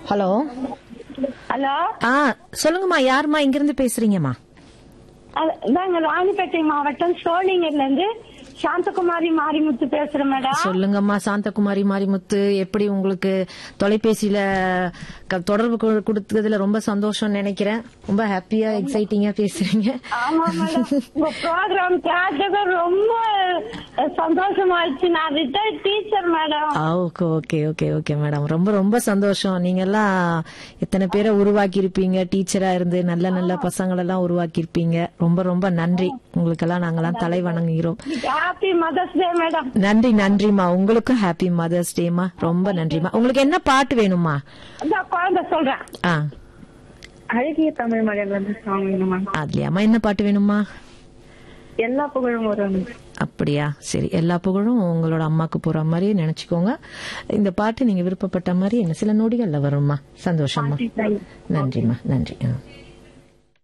Hello hello ஆ சொல்லுங்கம்மா யாரும்மா இங்கிருந்து பேசுறீங்கம்மா நாங்க ராணிப்பேட்டை மாவட்டம் சோழிங்கர்ல இருந்து சாந்தகுமாரி மாரிமுத்து பேசுறேன் மேடம் சொல்லுங்கம்மா சாந்தகுமாரி மாரிமுத்து எப்படி உங்களுக்கு தொலைபேசியில க- தொடர்பு கொ- கொடுத்ததுல ரொம்ப சந்தோஷம் நினைக்கிறேன் ரொம்ப ஹாப்பியா எக்ஸைட்டிங்கா பேசுறீங்க ஆமா மேடம் உங்க ப்ரோக்ராம் கேட்டது ரொம்ப சந்தோஷமாயிடுச்சு நான் ரிட்டையர்ட் டீச்சர் மேடம் ஆ, okay okay okay okay madam ரொம்ப ரொம்ப சந்தோஷம் நீங்க எல்லாம் எத்தனை பேரை உருவாக்கி இருப்பீங்க டீச்சரா இருந்து நல்ல நல்ல பசங்களை எல்லாம் உருவாக்கி இருப்பீங்க ரொம்ப ரொம்ப நன்றி உங்களுக்கெல்லாம் நாங்கெல்லாம் தலை வணங்குகிறோம் ஹாப்பி மதர்ஸ் டே மேடம் நன்றி நன்றிமா உங்களுக்கும் ஹாப்பி மதர்ஸ் டேமா ரொம்ப நன்றிமா உங்களுக்கு என்ன பாட்டு வேணுமா இந்த குழந்தை சொல்றேன் ஆ அழகிய தமிழ் மகன்ல இருந்து சாங் வேணும் மேம் அதுலயாமா என்ன பாட்டு வேணுமா எல்லா புகழும் ஒரு அப்படியா சரி எல்லா புகழும் உங்களோட அம்மாக்கு போற மாதிரி நினைச்சுக்கோங்க இந்த பாட்டு நீங்க விருப்பப்பட்ட மாதிரி என்ன சில நொடிகள்ல வரும்மா சந்தோஷமா நன்றிம்மா நன்றி ஆ.